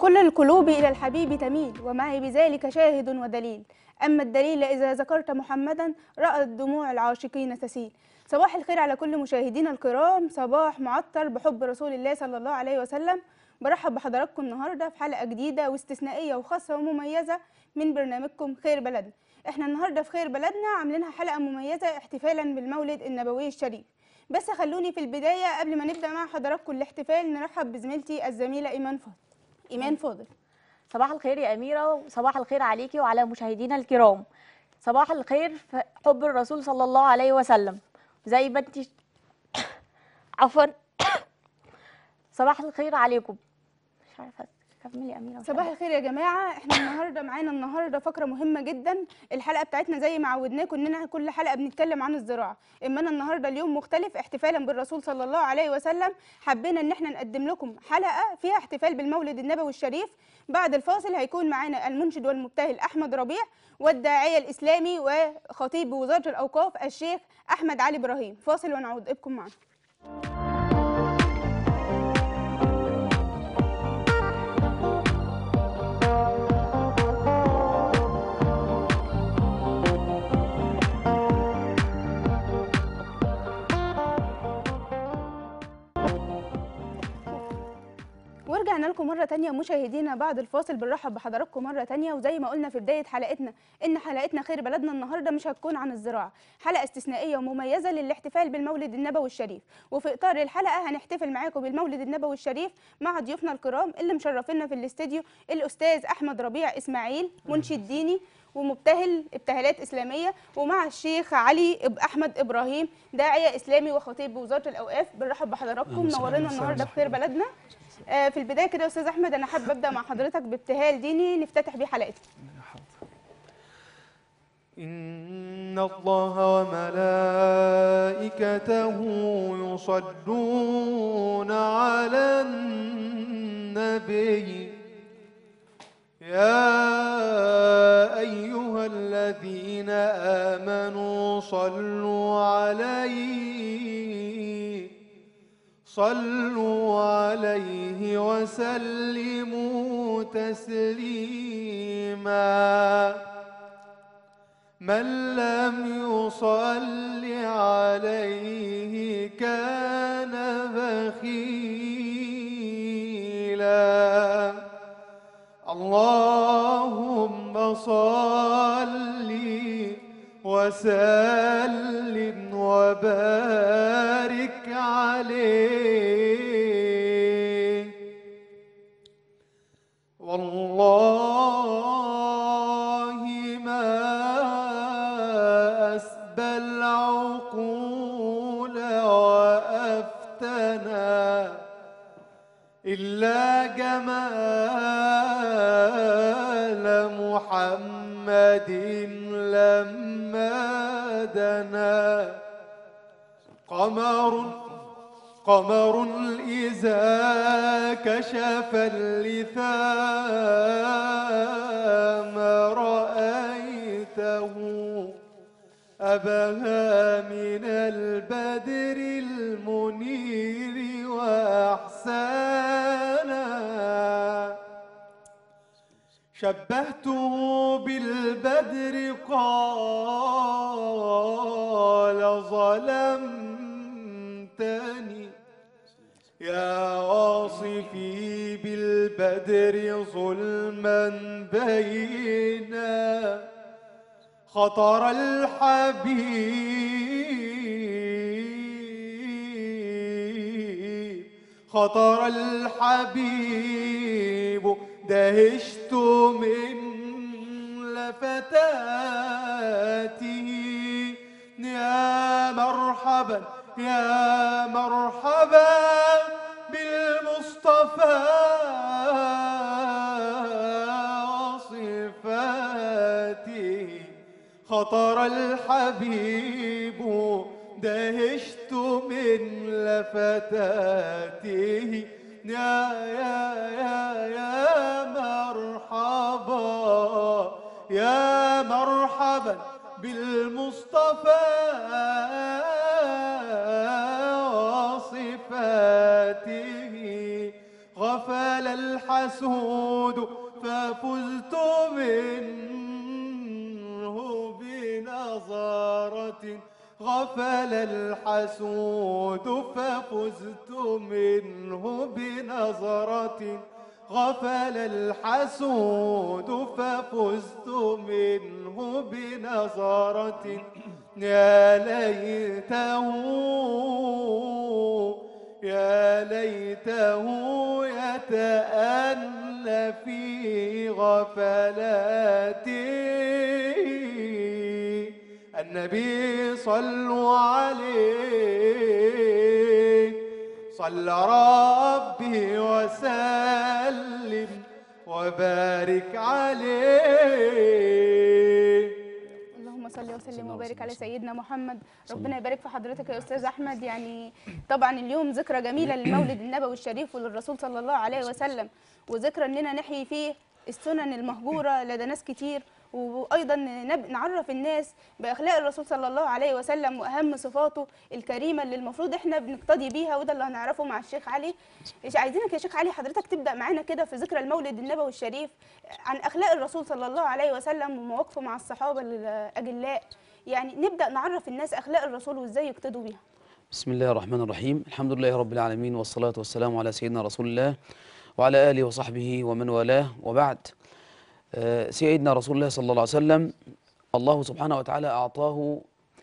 كل القلوب إلى الحبيب تميل ومعي بذلك شاهد ودليل أما الدليل إذا ذكرت محمدا رأت دموع العاشقين تسيل صباح الخير على كل مشاهدينا الكرام صباح معطر بحب رسول الله صلى الله عليه وسلم برحب بحضراتكم النهارده في حلقة جديدة واستثنائية وخاصة ومميزة من برنامجكم خير بلدنا احنا النهارده في خير بلدنا عاملينها حلقة مميزة احتفالا بالمولد النبوي الشريف بس خلوني في البداية قبل ما نبدأ مع حضراتكم الاحتفال نرحب بزميلتي الزميلة إيمان فاضل إيمان فاضل صباح الخير يا أميرة وصباح الخير عليكي وعلى مشاهدينا الكرام صباح الخير في حب الرسول صلى الله عليه وسلم زي ما انت عفوا صباح الخير عليكم مش عارفة كملي يا أميرة مش صباح الخير يا جماعة احنا النهاردة معانا النهاردة فقرة مهمة جدا الحلقة بتاعتنا زي ما عودناكم اننا كل حلقة بنتكلم عن الزراعة اما انا النهاردة اليوم مختلف احتفالا بالرسول صلى الله عليه وسلم حبينا ان احنا نقدم لكم حلقة فيها احتفال بالمولد النبوي الشريف بعد الفاصل هيكون معانا المنشد والمبتهل احمد ربيع والداعية الاسلامي وخطيب وزارة الاوقاف الشيخ احمد علي ابراهيم فاصل ونعود ابقوا معنا ورجعنا لكم مرة تانية مشاهدينا بعد الفاصل بنرحب بحضراتكم مرة تانية وزي ما قلنا في بداية حلقتنا إن حلقتنا خير بلدنا النهاردة مش هتكون عن الزراعة حلقة استثنائية ومميزة للاحتفال بالمولد النبوي الشريف وفي إطار الحلقة هنحتفل معاكم بالمولد النبوي الشريف مع ضيوفنا الكرام اللي مشرفينا في الاستديو الأستاذ أحمد ربيع إسماعيل منشد ديني ومبتهل ابتهالات إسلامية ومع الشيخ علي إب- أحمد إبراهيم داعية إسلامي وخطيب بوزارة الأوقاف بنرحب بحضراتكم نورنا النهاردة في خير بلدنا آه، في البدايه كده يا استاذ احمد انا حابه ابدا مع حضرتك بابتهال ديني نفتتح بيه حلقتنا إن الله وملائكته يصلون على النبي يا أيها الذين آمنوا صلوا عليه صلوا عليه وسلموا تسليما من لم يصل عليه كان بخيلا اللهم صل وسلم وبارك عليه والله ما أسبى العقول وأفتنا إلا جمال محمد لما دنا قمر قمر إذا كشف اللثام رأيته أبهى من البدر المنير وأحسانا شبهته بالبدر قال ظلمتني يا واصفي بالبدر ظلما بينا خطر الحبيب خطر الحبيب دهشت من لفتاته يا مرحبا يا مرحبا بالمصطفى وصفاته خطر الحبيب دهشت من لفتاته يا يا يا يا مرحبا يا مرحبا بالمصطفى وصفاته غفر غفل الحسود ففزت منه بنظرة غفل الحسود ففزت منه بنظرة غفل الحسود ففزت منه بنظرة يا ليته يا ليته يتأنى في غفلاتي النبي صلوا عليه صلى ربي وسلم وبارك عليه اللهم صل وسلم وسلم وبارك على وسلم. سيدنا محمد ربنا يبارك في حضرتك يا استاذ احمد يعني طبعا اليوم ذكرى جميله للمولد النبوي الشريف وللرسول صلى الله عليه وسلم وذكرى اننا نحيي فيه السنن المهجوره لدى ناس كتير وايضا نب- نعرف الناس باخلاق الرسول صلى الله عليه وسلم واهم صفاته الكريمه اللي المفروض احنا بنقتدي بيها وده اللي هنعرفه مع الشيخ علي إيش عايزينك يا شيخ علي حضرتك تبدا معانا كده في ذكرى المولد النبوي الشريف عن اخلاق الرسول صلى الله عليه وسلم ومواقفه مع الصحابه الاجلاء يعني نبدا نعرف الناس اخلاق الرسول وازاي يقتدوا بيها بسم الله الرحمن الرحيم الحمد لله رب العالمين والصلاة والسلام على سيدنا رسول الله وعلى آله وصحبه ومن والاه وبعد آه، سيدنا رسول الله صلى الله عليه وسلم الله سبحانه وتعالى أعطاه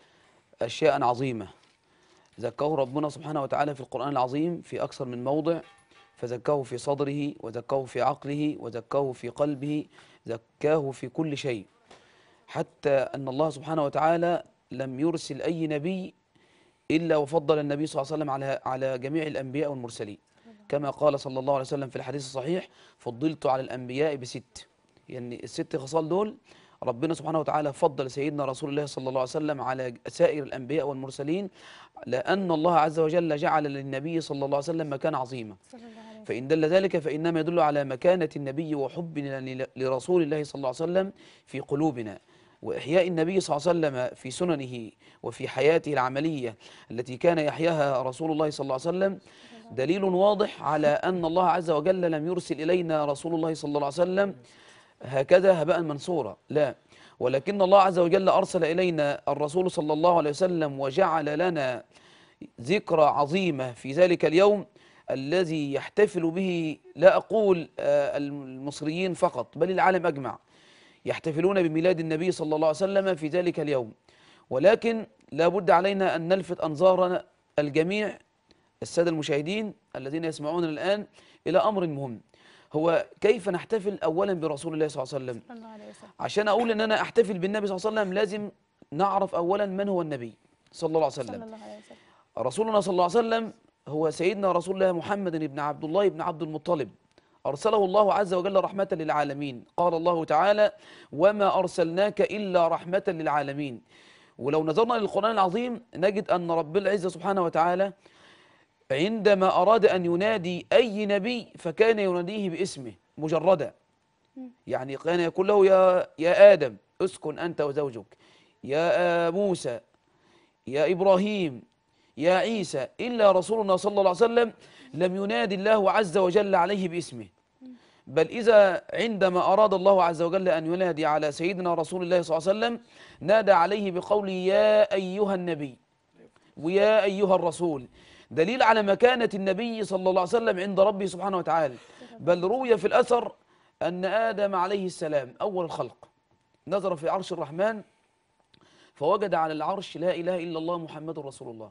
أشياء عظيمة زكاه ربنا سبحانه وتعالى في القرآن العظيم في أكثر من موضع فزكاه في صدره وزكاه في عقله وزكاه في قلبه زكاه في كل شيء حتى أن الله سبحانه وتعالى لم يرسل أي نبي إلا وفضل النبي صلى الله عليه وسلم على على جميع الأنبياء والمرسلين كما قال صلى الله عليه وسلم في الحديث الصحيح فضلت على الأنبياء بست يعني الست خصال دول ربنا سبحانه وتعالى فضل سيدنا رسول الله صلى الله عليه وسلم على سائر الأنبياء والمرسلين لأن الله عز وجل جعل للنبي صلى الله عليه وسلم مكان عظيما صلى الله عليه وسلم فإن دل ذلك فإنما يدل على مكانة النبي وحبنا ل- لرسول الله صلى الله عليه وسلم في قلوبنا وإحياء النبي صلى الله عليه وسلم في سننه وفي حياته العملية التي كان يحياها رسول الله صلى الله عليه وسلم دليل واضح على أن الله عز وجل لم يرسل إلينا رسول الله صلى الله عليه وسلم هكذا هباء منصورا لا ولكن الله عز وجل أرسل إلينا الرسول صلى الله عليه وسلم وجعل لنا ذكرى عظيمة في ذلك اليوم الذي يحتفل به لا أقول آه، المصريين فقط بل العالم أجمع يحتفلون بميلاد النبي صلى الله عليه وسلم في ذلك اليوم ولكن لا بد علينا أن نلفت أنظارنا الجميع السادة المشاهدين الذين يسمعون الآن إلى أمر مهم هو كيف نحتفل أولا برسول الله صلى الله عليه وسلم صلى الله عليه وسلم عشان أقول أن أنا أحتفل بالنبي صلى الله عليه وسلم لازم نعرف أولا من هو النبي صلى الله عليه صلى وسلم الله عليه وسلم رسولنا صلى الله عليه وسلم هو سيدنا رسول الله محمد بن عبد الله بن عبد المطلب أرسله الله عز وجل رحمة للعالمين قال الله تعالى وما أرسلناك إلا رحمة للعالمين ولو نظرنا للقرآن العظيم نجد أن رب العزة سبحانه وتعالى عندما أراد أن ينادي أي نبي فكان يناديه باسمه مجردا يعني كان يقول له يا يا آدم اسكن أنت وزوجك يا آه، موسى يا إبراهيم يا عيسى إلا رسولنا صلى الله عليه وسلم لم ينادي الله عز وجل عليه باسمه بل إذا عندما أراد الله عز وجل أن ينادي على سيدنا رسول الله صلى الله عليه وسلم نادى عليه بقوله يا أيها النبي ويا أيها الرسول دليل على مكانة النبي صلى الله عليه وسلم عند ربه سبحانه وتعالى بل روي في الأثر أن آدم عليه السلام أول الخلق نظر في عرش الرحمن فوجد على العرش لا إله إلا الله محمد رسول الله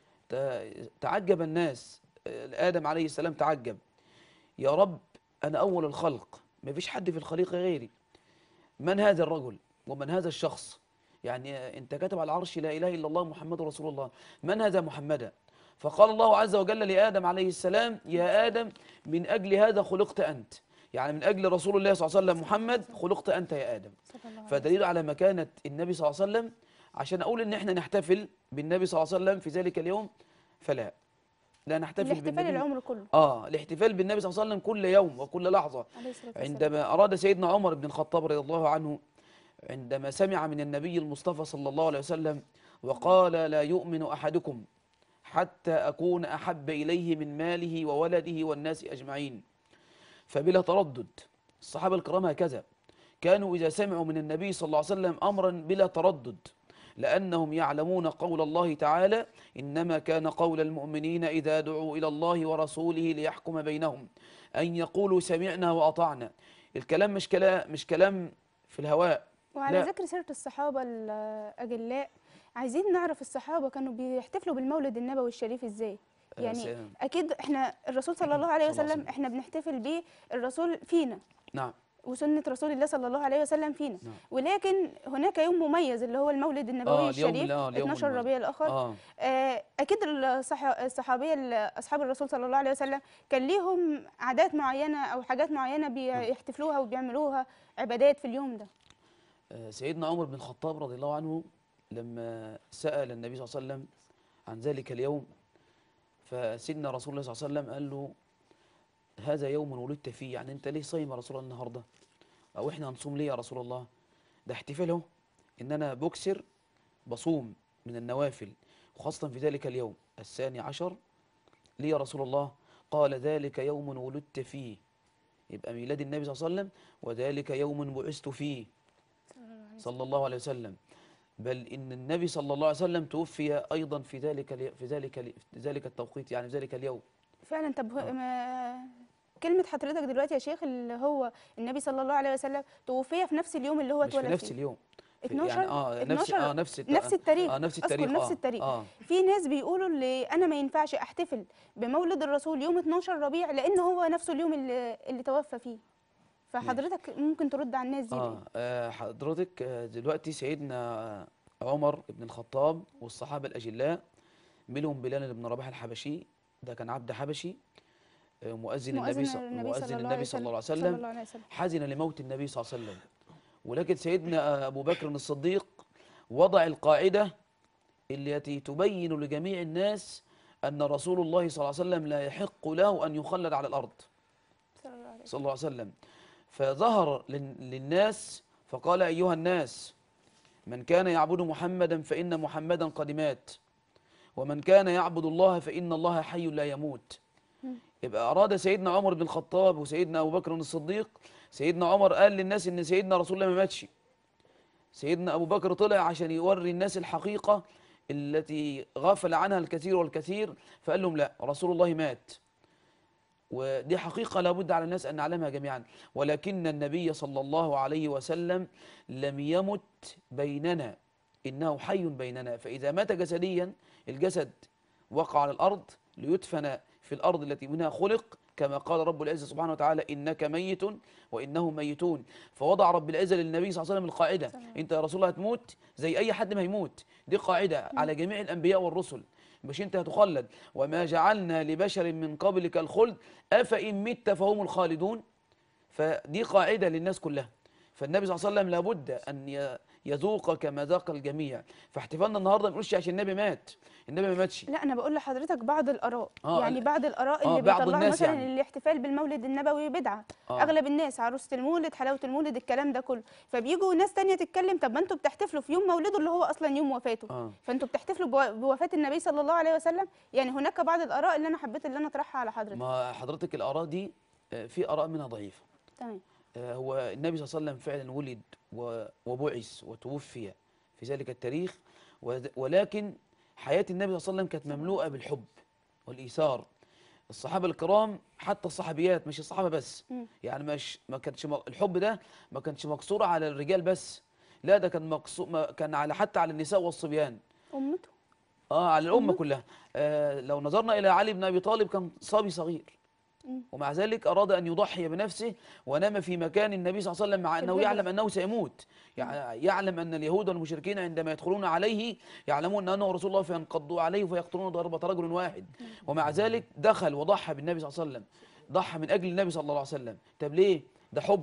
ت- تعجب الناس آدم عليه السلام تعجب يا رب أنا أول الخلق ما فيش حد في الخليقة غيري من هذا الرجل ومن هذا الشخص يعني أنت كاتب على العرش لا إله إلا الله محمد رسول الله من هذا محمدا فقال الله عز وجل لآدم عليه السلام يا آدم من أجل هذا خلقت أنت يعني من أجل رسول الله صلى الله عليه وسلم محمد خلقت أنت يا آدم صلى الله عليه فدليل على مكانة النبي صلى الله عليه وسلم عشان أقول إن إحنا نحتفل بالنبي صلى الله عليه وسلم في ذلك اليوم فلا لا نحتفل الاحتفال بالنبي العمر كله آه الاحتفال بالنبي صلى الله عليه وسلم كل يوم وكل لحظة عليه الصلاه والسلام عندما أراد سيدنا عمر بن الخطاب رضي الله عنه عندما سمع من النبي المصطفى صلى الله عليه وسلم وقال لا يؤمن أحدكم حتى أكون أحب إليه من ماله وولده والناس أجمعين فبلا تردد الصحابة الكرام هكذا كانوا إذا سمعوا من النبي صلى الله عليه وسلم أمرا بلا تردد لأنهم يعلمون قول الله تعالى إنما كان قول المؤمنين إذا دعوا إلى الله ورسوله ليحكم بينهم أن يقولوا سمعنا وأطعنا الكلام مش كلام مش كلام في الهواء وعلى لا. ذكر سيرة الصحابة الأجلاء عايزين نعرف الصحابة كانوا بيحتفلوا بالمولد النبوي الشريف ازاي آه، يعني سلام. اكيد احنا الرسول صلى الله عليه صلى الله عليه وسلم وسلم. احنا بنحتفل بيه الرسول فينا نعم وسنة رسول الله صلى الله عليه وسلم فينا نعم. ولكن هناك يوم مميز اللي هو المولد النبوي آه، اليوم- الشريف آه، اليوم 12 المميز. ربيع الآخر آه. آه، اكيد الصح... الصحابيه ال- اصحاب الرسول صلى الله عليه وسلم كان ليهم عادات معينه او حاجات معينه بيحتفلوها وبيعملوها عبادات في اليوم ده آه، سيدنا عمر بن الخطاب رضي الله عنه لما سأل النبي صلى الله عليه وسلم عن ذلك اليوم فسيدنا رسول الله صلى الله عليه وسلم قال له هذا يوم ولدت فيه يعني انت ليه صايم يا رسول الله النهارده او احنا هنصوم ليه يا رسول الله ده احتفاله ان انا بكسر بصوم من النوافل وخاصة في ذلك اليوم الثاني عشر ليه يا رسول الله قال ذلك يوم ولدت فيه يبقى ميلاد النبي صلى الله عليه وسلم وذلك يوم بعثت فيه صلى الله عليه وسلم بل ان النبي صلى الله عليه وسلم توفي ايضا في ذلك الي- في ذلك ال- في ذلك التوقيت يعني في ذلك اليوم فعلا طب هو- ما كلمه حضرتك دلوقتي يا شيخ اللي هو النبي صلى الله عليه وسلم توفي في نفس اليوم اللي هو مش في اتولد نفس فيه اليوم في- 12 يعني اه نفس 12 اه نفس الت- نفس التاريخ اه نفس أذكر التاريخ نفس آه التاريخ اه في ناس بيقولوا اللي انا ما ينفعش احتفل بمولد الرسول يوم 12 ربيع لان هو نفسه اليوم اللي, اللي توفى فيه فحضرتك ممكن ترد على الناس دي آه, بإيه؟ آه حضرتك آه، دلوقتي سيدنا عمر بن الخطاب والصحابة الأجلاء منهم بلال بن رباح الحبشي ده كان عبد حبشي آه، مؤذن النبي ص- مؤذن النبي صلى الله عليه صلى وسلم الله عليه وسلم حزن لموت النبي صلى الله عليه وسلم ولكن سيدنا أبو بكر الصديق وضع القاعدة التي تبين لجميع الناس أن رسول الله صلى الله عليه وسلم لا يحق له أن يخلد على الأرض صلى الله عليه وسلم صلى الله عليه وسلم فظهر لل- للناس فقال أيها الناس من كان يعبد محمدا فإن محمدا قد مات ومن كان يعبد الله فإن الله حي لا يموت يبقى أراد سيدنا عمر بن الخطاب وسيدنا أبو بكر الصديق سيدنا عمر قال للناس إن سيدنا رسول الله ما ماتش سيدنا أبو بكر طلع عشان يوري الناس الحقيقة التي غفل عنها الكثير والكثير فقال لهم لا رسول الله مات ودي حقيقة لابد على الناس أن نعلمها جميعا ولكن النبي صلى الله عليه وسلم لم يمت بيننا إنه حي بيننا فإذا مات جسديا الجسد وقع على الأرض ليدفن في الأرض التي منها خلق كما قال رب العزة سبحانه وتعالى إنك ميت وإنهم ميتون فوضع رب العزة للنبي صلى الله عليه وسلم القاعدة أنت يا رسول الله هتموت زي أي حد ما يموت دي قاعدة على جميع الأنبياء والرسل مش انت هتخلد وما جعلنا لبشر من قبلك الخلد أفإن مت فهم الخالدون فدي قاعدة للناس كلها فالنبي صلى الله عليه وسلم لابد أن ي- يذوق كما ذاق الجميع فاحتفالنا النهارده ما بنقولش عشان النبي مات النبي ما ماتش لا انا بقول لحضرتك بعض الاراء آه، يعني ال- بعض الاراء آه، اللي بعض بيطلعوا الناس مثلا يعني. الاحتفال بالمولد النبوي بدعه آه. اغلب الناس عروسه المولد حلاوه المولد الكلام ده كله فبيجوا ناس تانية تتكلم طب ما انتوا بتحتفلوا في يوم مولده اللي هو اصلا يوم وفاته آه. فانتوا بتحتفلوا بو- بوفاه النبي صلى الله عليه وسلم يعني هناك بعض الاراء اللي انا حبيت اللي انا اطرحها على حضرتك ما حضرتك الآراء دي آه، في آراء منها ضعيفة تمام آه، هو النبي صلى الله عليه وسلم فعلا ولد و- وبعث وتوفي في ذلك التاريخ وذ- ولكن حياة النبي صلى الله عليه وسلم كانت مملوءة بالحب والإيثار الصحابة الكرام حتى الصحابيات مش الصحابة بس مم. يعني مش ما كانش م- الحب ده ما كانش مقصور على الرجال بس لا ده كان مقصور كان على حتى على النساء والصبيان امته اه على الأمة كلها آه لو نظرنا إلى علي بن أبي طالب كان صبي صغير مم. ومع ذلك أراد أن يضحي بنفسه ونام في مكان النبي صلى الله عليه وسلم مع أنه الهجرة. يعلم أنه سيموت يع- يعلم أن اليهود والمشركين عندما يدخلون عليه يعلمون أنه رسول الله فينقضوا عليه فيقتلون ضربة رجل واحد ومع ذلك دخل وضحى بالنبي صلى الله عليه وسلم ضحى من أجل النبي صلى الله عليه وسلم طب ليه؟ ده حب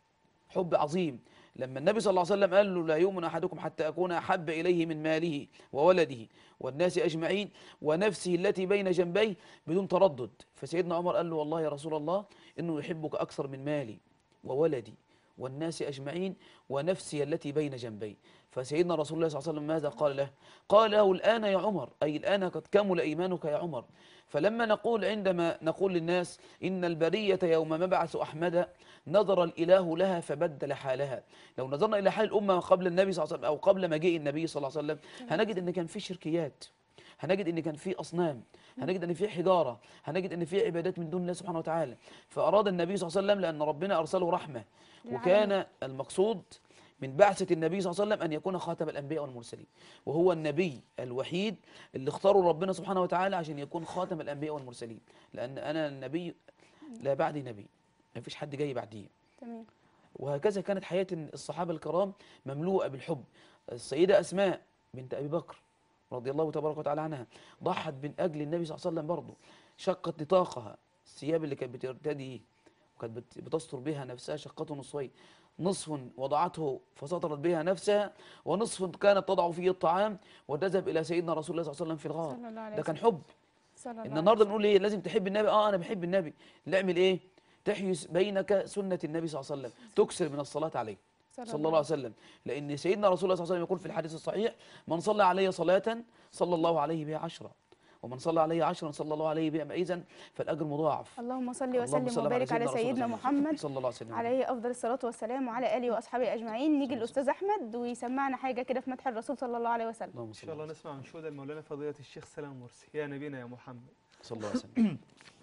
حب عظيم لما النبي صلى الله عليه وسلم قال له لا يؤمن احدكم حتى اكون احب اليه من ماله وولده والناس اجمعين ونفسه التي بين جنبيه بدون تردد فسيدنا عمر قال له والله يا رسول الله انه يحبك اكثر من مالي وولدي والناس أجمعين ونفسي التي بين جنبي فسيدنا رسول الله صلى الله عليه وسلم ماذا قال له قال له الآن يا عمر أي الآن قد كمل إيمانك يا عمر فلما نقول عندما نقول للناس إن البرية يوم مبعث أحمد نظر الإله لها فبدل حالها لو نظرنا إلى حال الأمة قبل النبي صلى الله عليه وسلم أو قبل مجيء النبي صلى الله عليه وسلم هنجد أن كان في شركيات هنجد ان كان في اصنام هنجد ان في حجاره هنجد ان في عبادات من دون الله سبحانه وتعالى فاراد النبي صلى الله عليه وسلم لان ربنا ارسله رحمه وكان المقصود من بعثة النبي صلى الله عليه وسلم أن يكون خاتم الأنبياء والمرسلين وهو النبي الوحيد اللي اختاره ربنا سبحانه وتعالى عشان يكون خاتم الأنبياء والمرسلين لأن أنا النبي لا بعدي نبي ما فيش حد جاي بعديه تمام وهكذا كانت حياة الصحابة الكرام مملوءة بالحب السيدة أسماء بنت أبي بكر رضي الله تبارك وتعالى عنها ضحت من أجل النبي صلى الله عليه وسلم برضه شقت نطاقها الثياب اللي كانت بترتديه وكانت بت- بتستر بها نفسها شقته نصفين نصف وضعته فسترت بها نفسها ونصف كانت تضع فيه الطعام وتذهب إلى سيدنا رسول الله صلى الله عليه وسلم في الغار صلى الله عليه ده كان وسلم. حب صلى الله ان عليه النهارده بنقول ايه لازم تحب النبي اه انا بحب النبي نعمل ايه تحيي بينك سنه النبي صلى الله عليه وسلم تكثر من الصلاه عليه صلى الله عليه وسلم لان سيدنا رسول الله صلى الله عليه وسلم يقول في الحديث الصحيح من صلى علي صلاه صلى الله عليه بها عشرا ومن صلى علي عشرا صلى الله عليه بها اذا فالاجر مضاعف اللهم صل اللهم وسلم صل وبارك على رسول الله سيدنا صلى الله عليه محمد وسلم. صلى الله عليه وسلم عليه افضل الصلاه والسلام وعلى اله واصحابه اجمعين نيجي الاستاذ احمد ويسمعنا حاجه كده في مدح الرسول صلى الله عليه وسلم اللهم إن صل شاء الله على نسمع أنشودة المولانا فضيلة الشيخ سلام مرسي يا نبينا يا محمد صلى الله عليه وسلم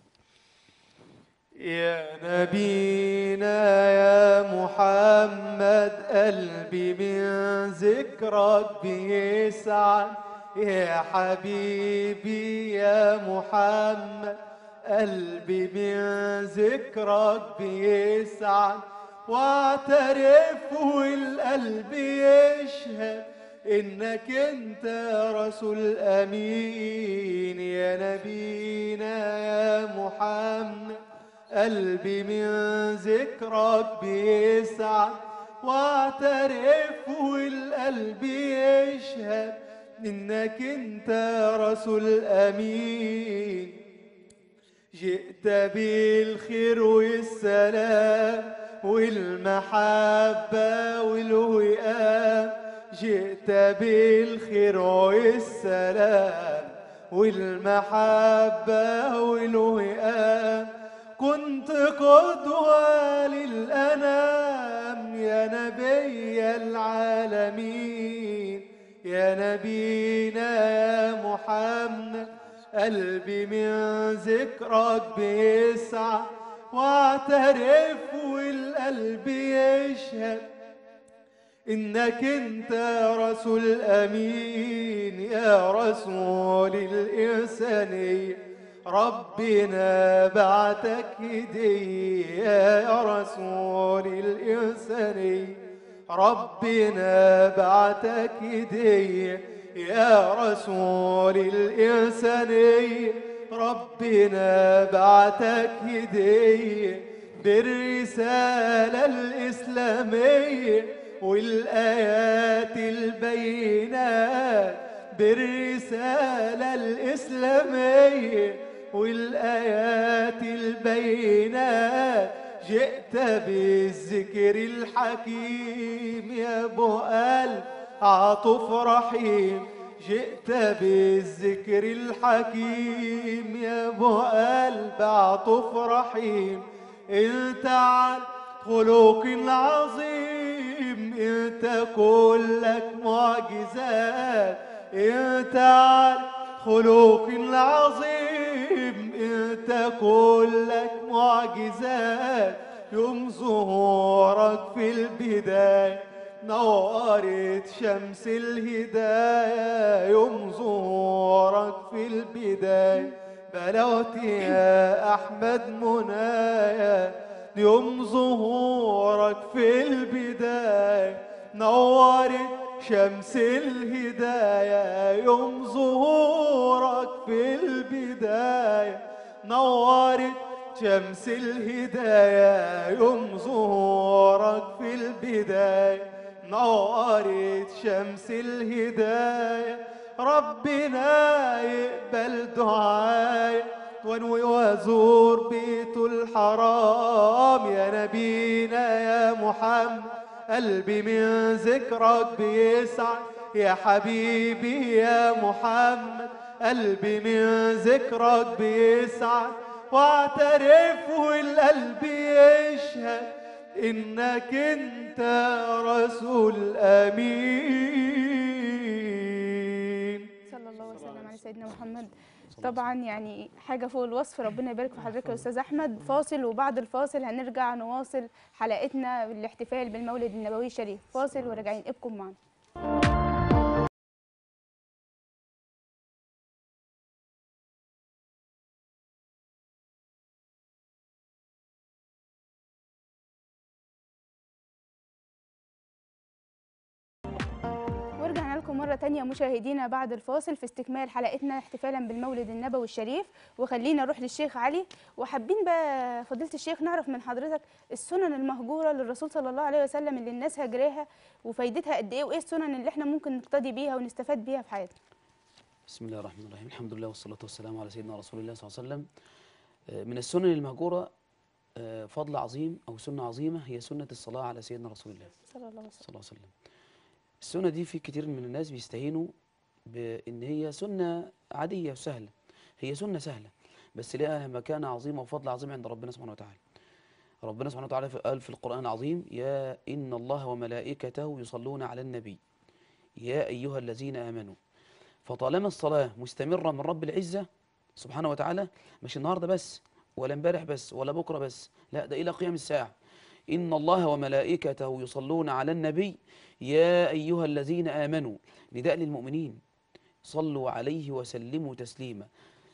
يا نبينا يا محمد قلبي من ذكرك بيسعد يا حبيبي يا محمد قلبي من ذكرك بيسعد واعترف والقلب يشهد انك انت رسول امين يا نبينا يا محمد قلبي من ذكرك بيسعد واعترف والقلب يشهد انك انت رسول امين جئت بالخير والسلام والمحبة والوئام جئت بالخير والسلام والمحبة والوئام كنت قدوة للأنام يا نبي العالمين يا نبينا يا محمد قلبي من ذكرك بيسعى واعترف والقلب يشهد إنك أنت رسول أمين يا رسول الإنسانية ربنا بعتك هدية يا رسول الإنسانية ربنا بعتك هدية يا رسول الإنسانية ربنا بعتك هدية بالرسالة الإسلامية والآيات البينات بالرسالة الإسلامية والآيات البينات جئت بالذكر الحكيم يا أبو قلب عاطف رحيم جئت بالذكر الحكيم يا أبو قلب عاطف رحيم انت عن خلق عظيم انت كلك معجزات انت عن خلق عظيم انت كلك معجزات يوم ظهورك في البداية نورت شمس الهداية يوم ظهورك في البداية بلغت يا أحمد منايا يوم ظهورك في البداية نورت شمس الهداية يوم ظهورك في البداية نورت شمس الهداية يوم ظهورك في البداية نورت شمس الهداية ربنا يقبل دعاي وانوي وازور بيت الحرام الكرام يا نبينا يا محمد قلبي من ذكرك بيسعد يا حبيبي يا محمد قلبي من ذكرك بيسعد واعترف والقلب يشهد انك انت رسول امين صلى الله وسلم على سيدنا محمد طبعا يعني حاجه فوق الوصف ربنا يبارك في حضرتك يا استاذ احمد فاصل وبعد الفاصل هنرجع نواصل حلقتنا بالاحتفال بالمولد النبوي الشريف فاصل وراجعين ابقوا معنا ورجعنا لكم مرة تانية مشاهدينا بعد الفاصل في استكمال حلقتنا احتفالا بالمولد النبوي الشريف وخلينا نروح للشيخ علي وحابين بقى فضيلة الشيخ نعرف من حضرتك السنن المهجورة للرسول صلى الله عليه وسلم اللي الناس هجراها وفايدتها قد ايه وايه السنن اللي احنا ممكن نقتدي بيها ونستفاد بيها في حياتنا بسم الله الرحمن الرحيم الحمد لله والصلاة والسلام على سيدنا رسول الله صلى الله عليه وسلم آه، من السنن المهجورة آه، فضل عظيم أو سنة عظيمة هي سنة الصلاة على سيدنا رسول الله صلى الله عليه وسلم صلى الله عليه وسلم السنة دي في كتير من الناس بيستهينوا بإن هي سنة عادية وسهلة هي سنة سهلة بس لها مكانة عظيمة وفضل عظيم عند ربنا سبحانه وتعالى ربنا سبحانه وتعالى في- قال في القرآن العظيم يا إن الله وملائكته يصلون على النبي يا أيها الذين آمنوا فطالما الصلاة مستمرة من رب العزة سبحانه وتعالى مش النهاردة بس ولا امبارح بس ولا بكرة بس لا ده إلى قيام الساعة إن الله وملائكته يصلون على النبي يا أيها الذين آمنوا نداء للمؤمنين صلوا عليه وسلموا تسليما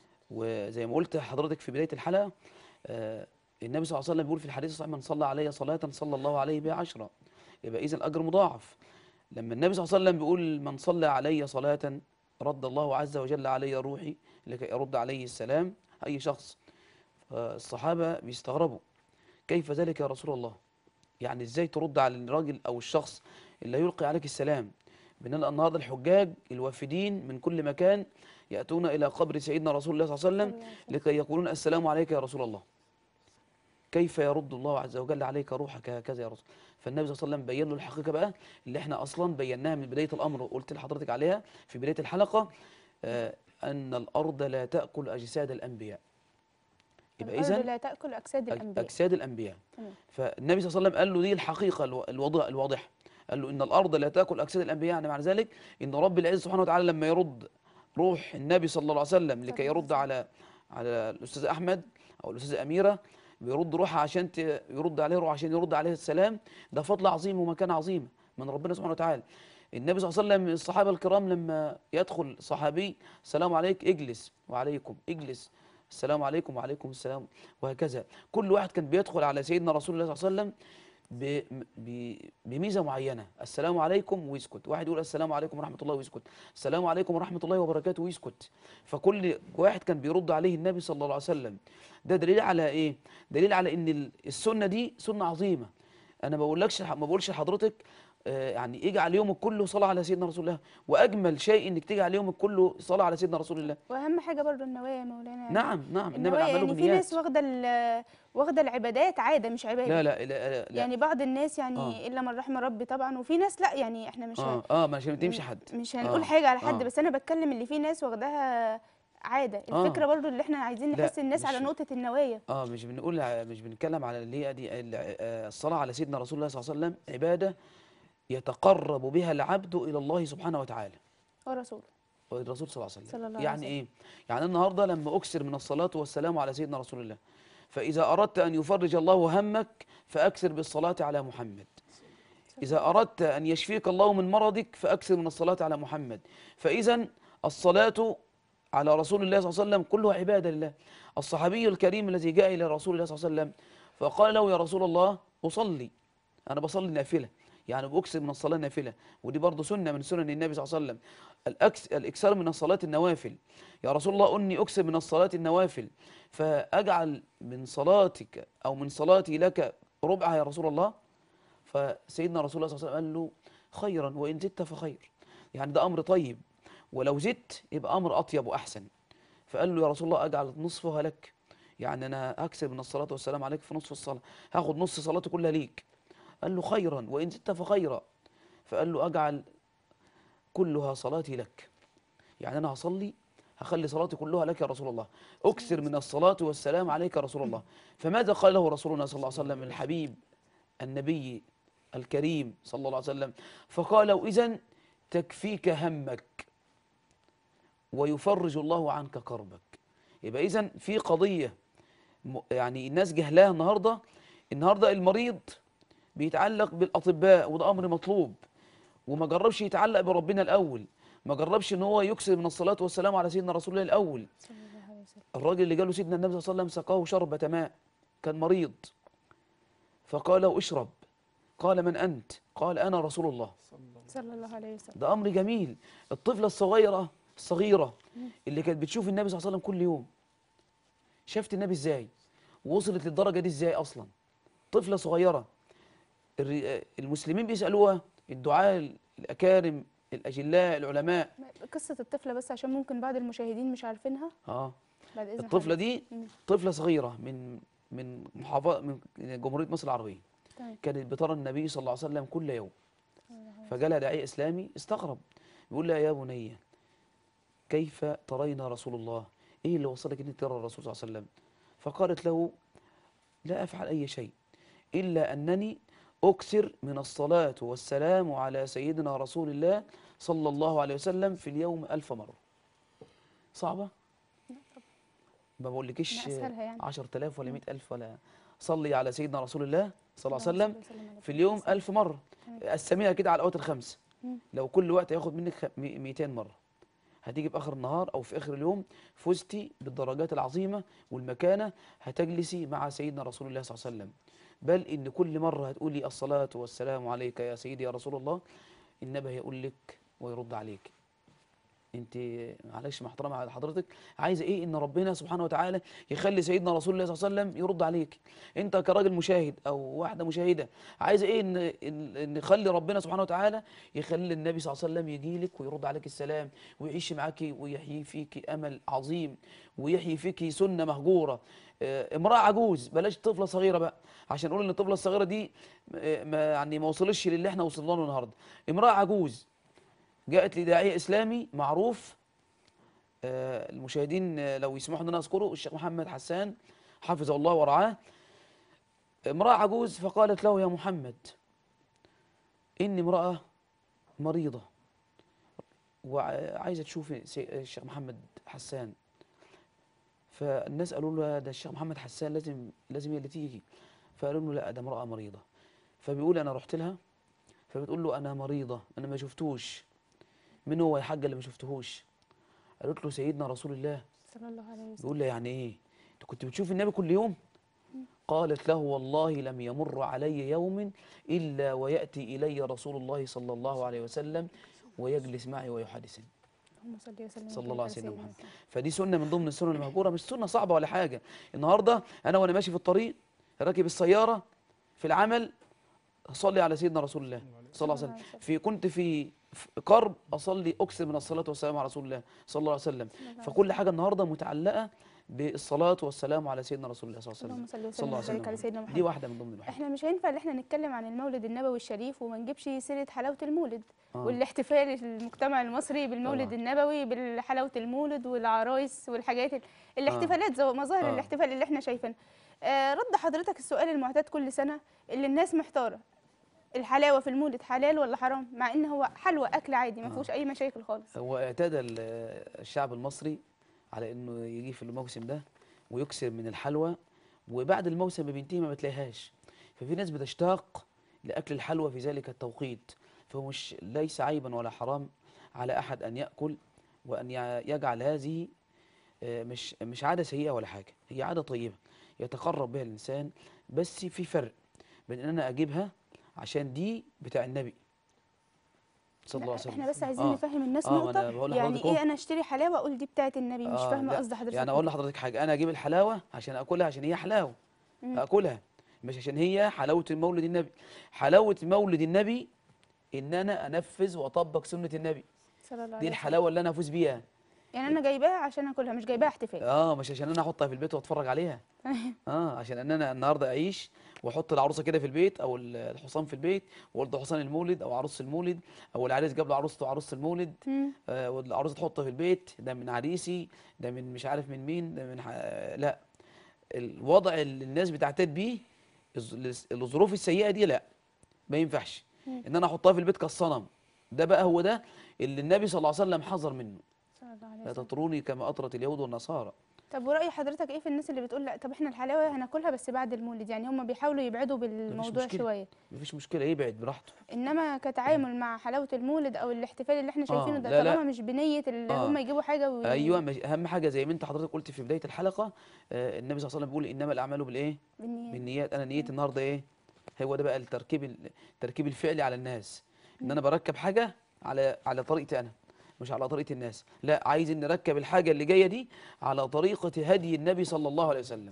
وزي ما قلت حضرتك في بداية الحلقة آه، النبي صلى الله عليه وسلم بيقول في الحديث الصحيح من صلى علي صلاة صلى الله عليه بها عشرة يبقى إذا الأجر مضاعف لما النبي صلى الله عليه وسلم بيقول من صلى علي صلاة رد الله عز وجل علي روحي لكي أرد عليه السلام أي شخص الصحابة بيستغربوا كيف ذلك يا رسول الله يعني ازاي ترد على الراجل او الشخص اللي يلقي عليك السلام بنلقى النهارده الحجاج الوافدين من كل مكان ياتون الى قبر سيدنا رسول الله صلى الله عليه وسلم لكي يقولون السلام عليك يا رسول الله كيف يرد الله عز وجل عليك روحك هكذا يا رسول فالنبي صلى الله عليه وسلم بين له الحقيقه بقى اللي احنا اصلا بيناها من بدايه الامر وقلت لحضرتك عليها في بدايه الحلقه آه ان الارض لا تاكل اجساد الانبياء يبقى الأرض اذا لا تأكل أجساد الأنبياء أجساد الأنبياء تمام. فالنبي صلى الله عليه وسلم قال له دي الحقيقة الو- الوضع الواضحة قال له إن الأرض لا تأكل أجساد الأنبياء يعني معنى ذلك إن رب العزة سبحانه وتعالى لما يرد روح النبي صلى الله عليه وسلم لكي يرد على على الأستاذ أحمد أو الأستاذة أميرة بيرد روحها عشان ت- يرد عليه روح عشان يرد عليه السلام ده فضل عظيم ومكان عظيم من ربنا سبحانه وتعالى النبي صلى الله عليه وسلم الصحابة الكرام لما يدخل صحابي السلام عليك اجلس وعليكم اجلس السلام عليكم وعليكم السلام وهكذا كل واحد كان بيدخل على سيدنا رسول الله صلى الله عليه وسلم ب- ب- بميزه معينه السلام عليكم ويسكت واحد يقول السلام عليكم ورحمه الله ويسكت السلام عليكم ورحمه الله وبركاته ويسكت فكل واحد كان بيرد عليه النبي صلى الله عليه وسلم ده دليل على ايه دليل على ان ال- السنه دي سنه عظيمه انا ما بقولكش ما بقولش لحضرتك آه، يعني اجعل يومك كله صلاه على سيدنا رسول الله واجمل شيء انك تجعل يومك كله صلاه على سيدنا رسول الله وأهم حاجة برضو النوايا يا مولانا نعم نعم انما النوايا الاعمال يعني في بالنيات ناس واخدة ال- واخدة العبادات عادة مش عبادة لا لا لا, لا. يعني بعض الناس يعني آه. الا من رحم ربي طبعا وفي ناس لا يعني احنا مش اه اه ما عشان تمشي حد مش هنقول آه، حاجه على حد آه. بس انا بتكلم اللي في ناس واخداها عاده آه. الفكره برضو اللي احنا عايزين لا، نحس الناس على مش- نقطه النوايا اه مش بنقول ع- مش بنتكلم على اللي هي دي ال- آه، الصلاة على سيدنا رسول الله صلى الله عليه وسلم عبادة يتقرب بها العبد إلى الله سبحانه وتعالى ورسول الرسول صلى الله عليه وسلم صلى الله عليه يعني وسلم. ايه يعني النهارده لما اكثر من الصلاه والسلام على سيدنا رسول الله فاذا اردت ان يفرج الله همك فاكثر بالصلاه على محمد اذا اردت ان يشفيك الله من مرضك فاكثر من الصلاه على محمد فاذا الصلاه على رسول الله صلى الله عليه وسلم كلها عباده لله الصحابي الكريم الذي جاء الى رسول الله صلى الله عليه وسلم فقال له يا رسول الله اصلي انا بصلي نافله يعني باكثر من الصلاه نافله ودي برضه سنه من سنن النبي صلى الله عليه وسلم الأكس الاكثار من الصلاه النوافل يا رسول الله اني اكثر من الصلاه النوافل فاجعل من صلاتك او من صلاتي لك ربعها يا رسول الله فسيدنا رسول الله صلى الله عليه وسلم قال له خيرا وان زدت فخير يعني ده امر طيب ولو زدت يبقى امر اطيب واحسن فقال له يا رسول الله اجعل نصفها لك يعني انا هكسب من الصلاه والسلام عليك في نصف الصلاه هاخد نص صلاتي كلها ليك قال له خيرا وان زدت فخيرا فقال له اجعل كلها صلاتي لك يعني انا هصلي هخلي صلاتي كلها لك يا رسول الله اكثر من الصلاه والسلام عليك يا رسول الله فماذا قال له رسولنا صلى الله عليه وسلم الحبيب النبي الكريم صلى الله عليه وسلم فقال اذا تكفيك همك ويفرج الله عنك كربك يبقى اذا في قضيه م- يعني الناس جهلاها النهارده النهارده المريض بيتعلق بالاطباء وده امر مطلوب وما جربش يتعلق بربنا الاول ما جربش ان هو يكسر من الصلاه والسلام على سيدنا رسول الله الاول صلى الله عليه وسلم الراجل اللي جاله سيدنا النبي صلى الله عليه وسلم سقاه شربة ماء كان مريض فقال له اشرب قال من أنت قال أنا رسول الله صلى الله عليه وسلم ده أمر جميل الطفلة الصغيرة الصغيرة اللي كانت بتشوف النبي صلى الله عليه وسلم كل يوم شافت النبي ازاي ووصلت للدرجة دي ازاي أصلا طفلة صغيرة الر- المسلمين بيسألوها الدعاء الأكارم الأجلاء العلماء قصة الطفلة بس عشان ممكن بعض المشاهدين مش عارفينها اه بعد إذن الطفلة حضرتك. دي مم. طفلة صغيرة من من محافظة من جمهورية مصر العربية تمام. كانت بترى النبي صلى الله عليه وسلم كل يوم فجالها داعية إسلامي استغرب بيقول لها يا بني كيف ترين رسول الله إيه اللي وصلك إنك ترى الرسول صلى الله عليه وسلم فقالت له لا أفعل أي شيء إلا أنني أكثر من الصلاة والسلام على سيدنا رسول الله صلى الله عليه وسلم في اليوم ألف مرة صعبة؟ ما بقولكيش لا، أسهلها يعني. 10000 ولا 100000 ولا صلي على سيدنا رسول الله صلى الله عليه اللهم وسلم صل وسلم على في اليوم ألف مرة قسميها كده على الأوقات الخمس مم. لو كل وقت هياخد منك خ- مي- 200 مرة هتيجي في آخر النهار أو في آخر اليوم فزتي بالدرجات العظيمة والمكانة هتجلسي مع سيدنا رسول الله صلى الله عليه وسلم بل إن كل مرة هتقولي الصلاة والسلام عليك يا سيدي يا رسول الله النبي هيقول لك ويرد عليك انت معلش مع احترامي على حضرتك عايزه ايه ان ربنا سبحانه وتعالى يخلي سيدنا رسول الله صلى الله عليه وسلم يرد عليك انت كراجل مشاهد او واحده مشاهده عايزه ايه ان ان إن يخلي ربنا سبحانه وتعالى يخلي النبي صلى الله عليه وسلم يجي لك ويرد عليك السلام ويعيش معاكي ويحيي فيك امل عظيم ويحيي فيك سنه مهجوره اه، امراه عجوز بلاش طفله صغيره بقى عشان نقول ان الطفله الصغيره دي اه، ما يعني ما وصلش للي احنا وصلنا له النهارده امراه عجوز جاءت لداعية إسلامي معروف آه، المشاهدين آه، لو يسمحوا ان انا اذكره الشيخ محمد حسان حفظه الله ورعاه امرأة عجوز فقالت له يا محمد إني امرأة مريضة وعايزة تشوفي سي- الشيخ محمد حسان فالناس قالوا له ده الشيخ محمد حسان لازم لازم هي اللي تيجي فقالوا له لا ده امرأة مريضة فبيقول أنا رحت لها فبتقول له أنا مريضة أنا ما شفتوش مين هو يا حاجة اللي ما شفتهوش قالت له سيدنا رسول الله صلى الله عليه وسلم بيقول لها يعني ايه انت كنت بتشوف النبي كل يوم قالت له والله لم يمر علي يوم الا وياتي الي رسول الله صلى الله عليه وسلم ويجلس معي ويحدثني اللهم صل وسلم صلى وبارك الله عليه على سيدنا سيدنا محمد فدي سنه من ضمن السنن المهجوره مش سنه صعبه ولا حاجه النهارده انا وانا ماشي في الطريق راكب السياره في العمل اصلي على سيدنا رسول الله صلى الله عليه وسلم في كنت في في كرب اصلي اكثر من الصلاه والسلام على رسول الله صلى الله عليه وسلم فكل حاجه النهارده متعلقه بالصلاه والسلام على سيدنا رسول الله صلى الله عليه اللهم وسلم صل وسلم الله عليه وبارك على سيدنا دي محمد واحده من ضمن الوحيد احنا مش هينفع ان احنا نتكلم عن المولد النبوي الشريف وما نجيبش سيره حلاوه المولد آه. والاحتفال المجتمع المصري بالمولد طبعا. النبوي بحلاوه المولد والعرايس والحاجات ال- الاحتفالات زي مظاهر آه. الاحتفال اللي احنا شايفينها آه رد حضرتك السؤال المعتاد كل سنه اللي الناس محتاره الحلاوه في المولد حلال ولا حرام مع ان هو حلوى اكل عادي ما فيهوش اي مشاكل خالص هو اعتاد ال- الشعب المصري على انه يجي في الموسم ده ويكسر من الحلوى وبعد الموسم ما بينتهي ما بتلاقيهاش ففي ناس بتشتاق لاكل الحلوى في ذلك التوقيت فهو مش ليس عيبا ولا حرام على احد ان ياكل وان يع- يجعل هذه آه، مش مش عاده سيئه ولا حاجه هي عاده طيبه يتقرب بها الانسان بس في فرق بين ان انا اجيبها عشان دي بتاع النبي صلى الله عليه وسلم احنا بس عايزين آه. نفهم الناس آه، ما أنا نقطه بقول يعني لحضرتك أهو. ايه انا اشتري حلاوه اقول دي بتاعت النبي مش آه، فاهمه لا، قصد حضرتك يعني اقول لحضرتك حاجه انا اجيب الحلاوه عشان اكلها عشان هي حلاوه مم. اكلها مش عشان هي حلاوه مولد النبي حلاوه مولد النبي ان انا انفذ واطبق سنه النبي صلى الله دي عليه وسلم. الحلاوه اللي انا افوز بيها يعني انا جايباها عشان اكلها مش جايباها احتفال اه مش عشان انا احطها في البيت واتفرج عليها اه عشان ان انا النهارده اعيش واحط العروسه كده في البيت او ال- الحصان في البيت وولد حصان المولد او عروس المولد او العريس جاب له عروسته عروسه المولد مم. آه والعروسه تحطها في البيت ده من عريسي ده من مش عارف من مين ده من ح... لا الوضع اللي الناس بتعتاد بيه الظ- الظروف السيئه دي لا ما ينفعش ان انا احطها في البيت كالصنم ده بقى هو ده اللي النبي صلى الله عليه وسلم حذر منه صلى الله عليه لا وسلم. تطروني كما اطرت اليهود والنصارى طب ورأي حضرتك ايه في الناس اللي بتقول لا طب احنا الحلاوه هناكلها بس بعد المولد يعني هم بيحاولوا يبعدوا بالموضوع مشكلة. شويه مفيش مشكله يبعد براحته انما كتعامل مع حلاوه المولد او الاحتفال اللي احنا شايفينه آه، ده لا، لا. طالما مش بنيه اللي آه. هم يجيبوا حاجه وي... ايوه مش اهم حاجه زي ما انت حضرتك قلت في بدايه الحلقه آه النبي صلى الله عليه وسلم بيقول انما الاعمال بالايه بالنيات بالنيات انا نيتي النهارده ايه هو ده بقى التركيب ال- التركيب الفعلي على الناس ان انا بركب حاجه على على طريقتي انا مش على طريقه الناس لا عايز ان نركب الحاجه اللي جايه دي على طريقه هدي النبي صلى الله عليه وسلم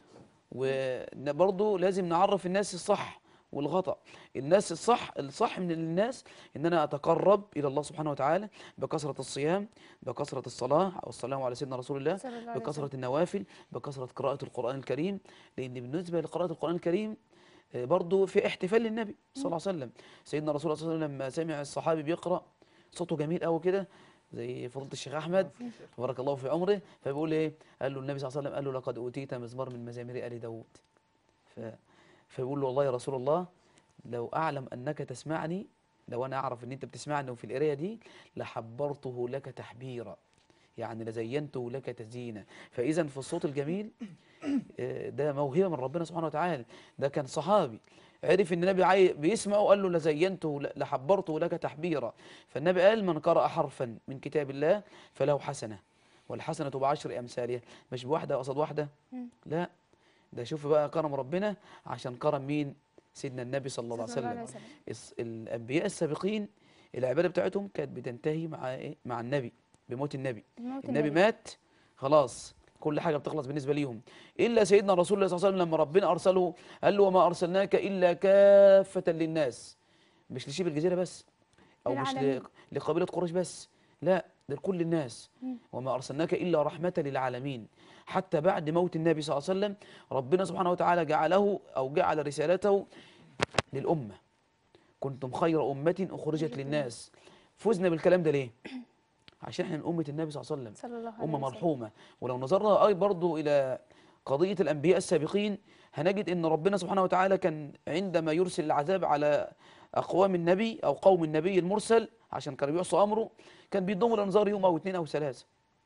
وبرضه لازم نعرف الناس الصح والخطأ الناس الصح الصح من الناس ان انا اتقرب الى الله سبحانه وتعالى بكثره الصيام بكثره الصلاه والسلام على سيدنا رسول الله صلى الله عليه بكثرة وسلم. النوافل بكثرة قراءة القرآن الكريم لأن بالنسبة لقراءة القرآن الكريم آه، برضه في احتفال للنبي صلى الله عليه وسلم سيدنا رسول الله صلى الله عليه وسلم لما سمع الصحابي بيقرأ صوته جميل قوي كده زي فضيلة الشيخ أحمد بارك الله في عمره فبيقول إيه قال له النبي صلى الله عليه وسلم قال له لقد أوتيت مزمار من مزامير آل داود ف... فبيقول له والله يا رسول الله لو أعلم أنك تسمعني لو أنا أعرف أن أنت بتسمعني وفي القراية دي لحبرته لك تحبيرا يعني لزينته لك تزيينا فإذا في الصوت الجميل آه، ده موهبة من ربنا سبحانه وتعالى ده كان صحابي عرف ان النبي عاي... بيسمعه قال له لزينته ل- لحبرته لك تحبيرا فالنبي قال من قرأ حرفا من كتاب الله فله حسنة والحسنة بعشر أمثالها مش بواحدة قصد واحدة لا ده شوف بقى كرم ربنا عشان كرم مين سيدنا النبي صلى الله عليه صلى الله عليه وسلم وسلم الس- الأنبياء السابقين العبادة بتاعتهم كانت بتنتهي مع إيه؟ مع النبي بموت النبي الموت النبي مات خلاص كل حاجه بتخلص بالنسبه ليهم الا سيدنا رسول الله صلى الله عليه وسلم لما ربنا ارسله قال له وما ارسلناك الا كافه للناس مش لشيب الجزيره بس او مش للعالمين. ل- لقبيله قريش بس لا ده لكل الناس مم. وما ارسلناك الا رحمه للعالمين حتى بعد موت النبي صلى الله عليه وسلم ربنا سبحانه وتعالى جعله او جعل رسالته للامه كنتم خير امه اخرجت للناس فزنا بالكلام ده ليه عشان احنا من امه النبي صلى الله عليه وسلم صلى الله عليه أمة وسلم مرحومة ولو نظرنا أي برضو إلى قضية الأنبياء السابقين هنجد أن ربنا سبحانه وتعالى كان عندما يرسل العذاب على أقوام النبي أو قوم النبي المرسل عشان كانوا بيعصوا أمره كان بيضموا الأنظار يوم أو اثنين أو ثلاثة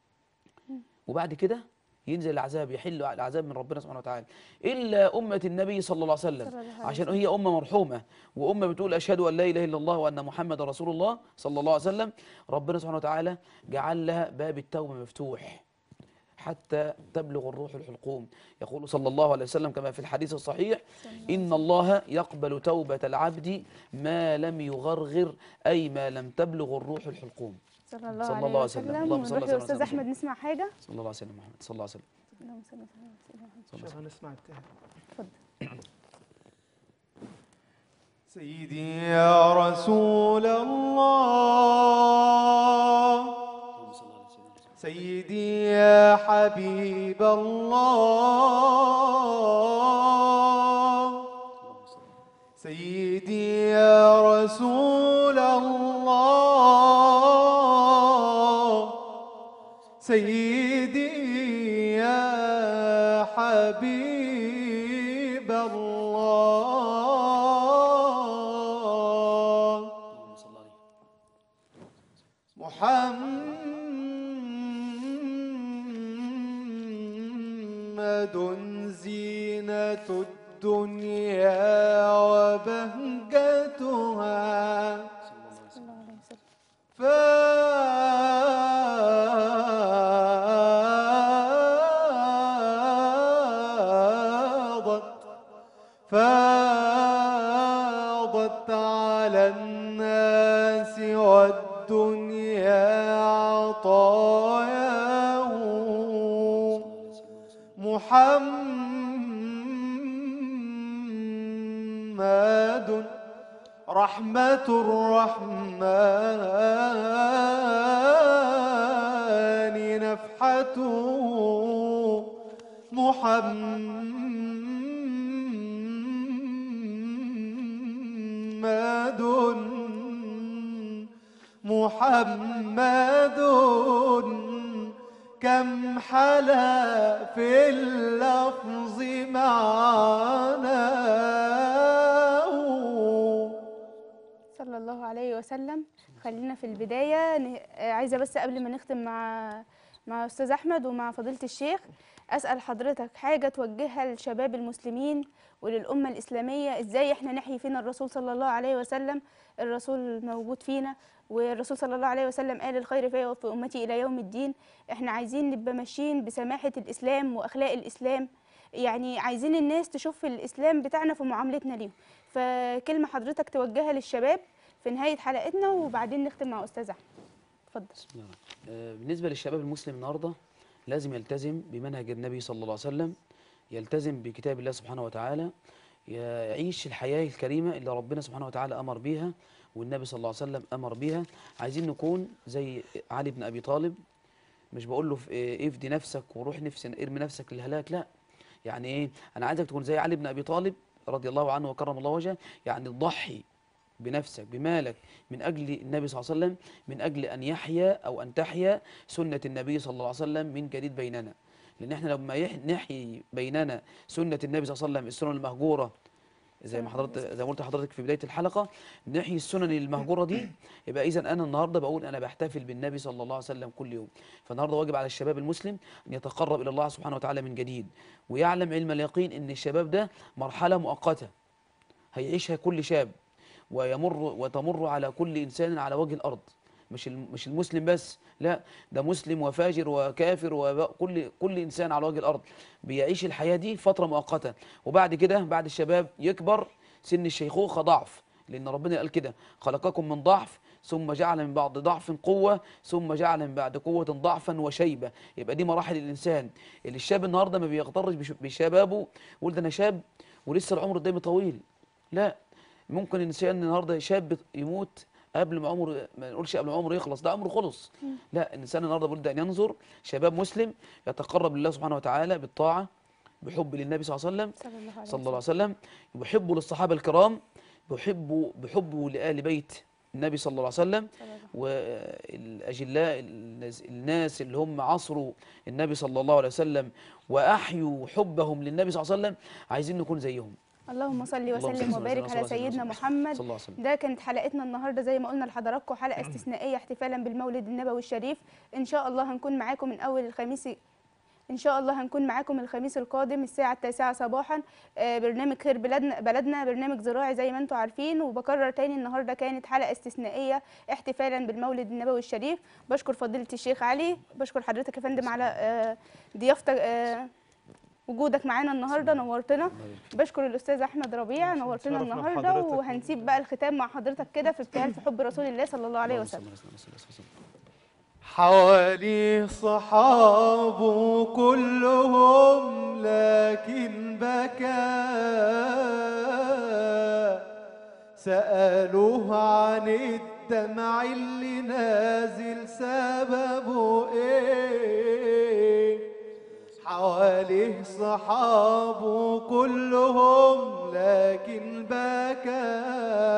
وبعد كده ينزل العذاب يحل العذاب من ربنا سبحانه وتعالى إلا أمة النبي صلى الله عليه وسلم صلى الله عليه عشان هي أمة مرحومة وأمة بتقول أشهد أن لا إله إلا الله وأن محمد رسول الله صلى الله عليه وسلم ربنا سبحانه وتعالى جعل لها باب التوبة مفتوح حتى تبلغ الروح الحلقوم يقول صلى الله عليه وسلم كما في الحديث الصحيح إن الله يقبل توبة العبد ما لم يغرغر أي ما لم تبلغ الروح الحلقوم صلى الله, صلى عليه الله عليه وسلم. وسلم اللهم صل ونروح على لاستاذ سيدنا احمد نسمع حاجه صلى الله عليه وسلم محمد صلى الله عليه وسلم اللهم صل على سيدنا محمد. صلى الله عليه وسلم. شباب نسمع التهب اتفضل سيدي يا رسول الله اللهم صل على سيدنا محمد. سيدي يا حبيب الله سيدي يا رسول الله سيدي يا حبيب الله اللهم صل عليه محمد زينة الدنيا وبهجتها صلى الله عليه وسلم فاضت فاضت على الناس والدنيا عطاياه محمد رحمة الرحمن الإيمان نفحة محمد محمد كم حلا في اللفظ معناه صلى الله عليه وسلم خلينا في البداية ن- آه، عايزة بس قبل ما نختم مع مع أستاذ أحمد ومع فضيلة الشيخ أسأل حضرتك حاجة توجهها لشباب المسلمين وللأمة الإسلامية إزاي إحنا نحيي فينا الرسول صلى الله عليه وسلم الرسول موجود فينا والرسول صلى الله عليه وسلم قال الخير فيا وفي أمتي إلى يوم الدين إحنا عايزين نبقى ماشيين بسماحة الإسلام وأخلاق الإسلام يعني عايزين الناس تشوف الإسلام بتاعنا في معاملتنا ليهم فكلمة حضرتك توجهها للشباب في نهاية حلقتنا وبعدين نختم مع أستاذ أحمد اتفضل آه، بالنسبة للشباب المسلم النهاردة لازم يلتزم بمنهج النبي صلى الله عليه وسلم يلتزم بكتاب الله سبحانه وتعالى يعيش الحياة الكريمة اللي ربنا سبحانه وتعالى أمر بيها والنبي صلى الله عليه وسلم أمر بيها عايزين نكون زي علي بن أبي طالب مش بقول له في- إيه، افدي نفسك وروح نفس ارمي نفسك للهلاك لا يعني ايه انا عايزك تكون زي علي بن ابي طالب رضي الله عنه وكرم الله وجهه يعني تضحي بنفسك بمالك من اجل النبي صلى الله عليه وسلم من اجل ان يحيا او ان تحيا سنه النبي صلى الله عليه وسلم من جديد بيننا لان احنا لما يح- نحيي بيننا سنه النبي صلى الله عليه وسلم السنن المهجوره زي ما حضرتك زي ما قلت لحضرتك في بدايه الحلقه نحيي السنن المهجوره دي يبقى اذا انا النهارده بقول انا بحتفل بالنبي صلى الله عليه وسلم كل يوم فالنهارده واجب على الشباب المسلم ان يتقرب الى الله سبحانه وتعالى من جديد ويعلم علم اليقين ان الشباب ده مرحله مؤقته هيعيشها كل شاب ويمر وتمر على كل انسان على وجه الارض مش الم- مش المسلم بس لا ده مسلم وفاجر وكافر وكل كل انسان على وجه الارض بيعيش الحياه دي فتره مؤقته وبعد كده بعد الشباب يكبر سن الشيخوخه ضعف لان ربنا قال كده خلقكم من ضعف ثم جعل من بعد ضعف قوه ثم جعل من بعد قوه ضعفا وشيبه يبقى دي مراحل الانسان اللي الشاب النهارده ما بيغترش بش- بشبابه يقول ده انا شاب ولسه العمر قدامي طويل لا ممكن انسان النهارده شاب يموت قبل ما عمره ما نقولش قبل ما عمره يخلص ده عمره خلص لا الانسان النهارده بيبدا ان ينظر شباب مسلم يتقرب لله سبحانه وتعالى بالطاعه بحب للنبي صلى الله عليه وسلم صلى الله عليه صلى الله عليه وسلم بحبه للصحابه الكرام بحبه بحبه لآل بيت النبي صلى الله عليه وسلم والأجلاء الناس- الناس اللي هم عصروا النبي صلى الله عليه وسلم وأحيوا حبهم للنبي صلى الله عليه وسلم عايزين نكون زيهم اللهم صل اللهم صل وسلم وسلم وبارك على على سيدنا سيدنا محمد محمد صلى الله عليه وسلم ده كانت حلقتنا النهارده زي ما قلنا لحضراتكم حلقه استثنائيه احتفالا بالمولد النبوي الشريف ان شاء الله هنكون معاكم من اول الخميس ان شاء الله هنكون معاكم الخميس القادم الساعه التاسعة صباحا آه، برنامج خير بلادنا بلدنا برنامج زراعي زي ما انتم عارفين وبكرر تاني النهارده كانت حلقه استثنائيه احتفالا بالمولد النبوي الشريف بشكر فضيله الشيخ علي بشكر حضرتك يا فندم على آه، ضيافتك آه، وجودك معانا النهارده نورتنا بشكر الاستاذ احمد ربيع نورتنا شرفنا النهارده بحضرتك. وهنسيب بقى الختام مع حضرتك كده في ابتهال في حب رسول الله صلى الله عليه اللهم وسلم صل وسلم على سيدنا محمد. حواليه صحابه كلهم لكن بكى سألوه عن الدمع اللي نازل سببه ايه حواليه صحابه كلهم لكن بكى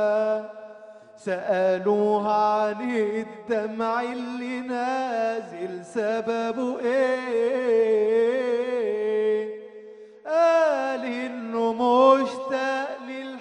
سألوه عن الدمع اللي نازل سببه ايه قال انه مشتاق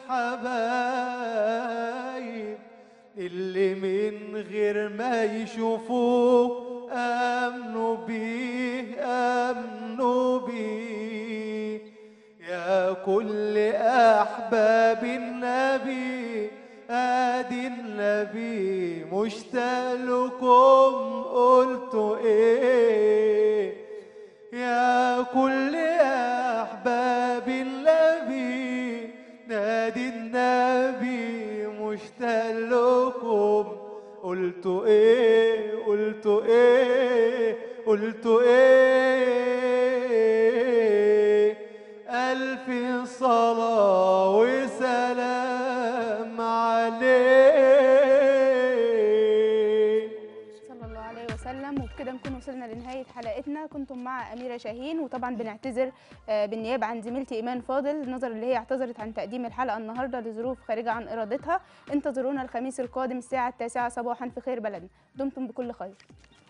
للحبايب اللي من غير ما يشوفوه امنوا بيه امنوا بيه يا كل احباب النبي ادي النبي مشتاق لكم قلتوا ايه يا كل احباب النبي نادي النبي مشتاق لكم قلتوا ايه قلتوا ايه قلتوا ايه الف صلاه وسلام عليه صلى الله عليه وسلم وبكده نكون وصلنا لنهايه بلدنا كنتم مع أميرة شاهين وطبعا بنعتذر آه، بالنيابة عن زميلتي إيمان فاضل نظرا اللي هي اعتذرت عن تقديم الحلقة النهاردة لظروف خارجة عن إرادتها انتظرونا الخميس القادم الساعة التاسعة صباحا في خير بلدنا دمتم بكل خير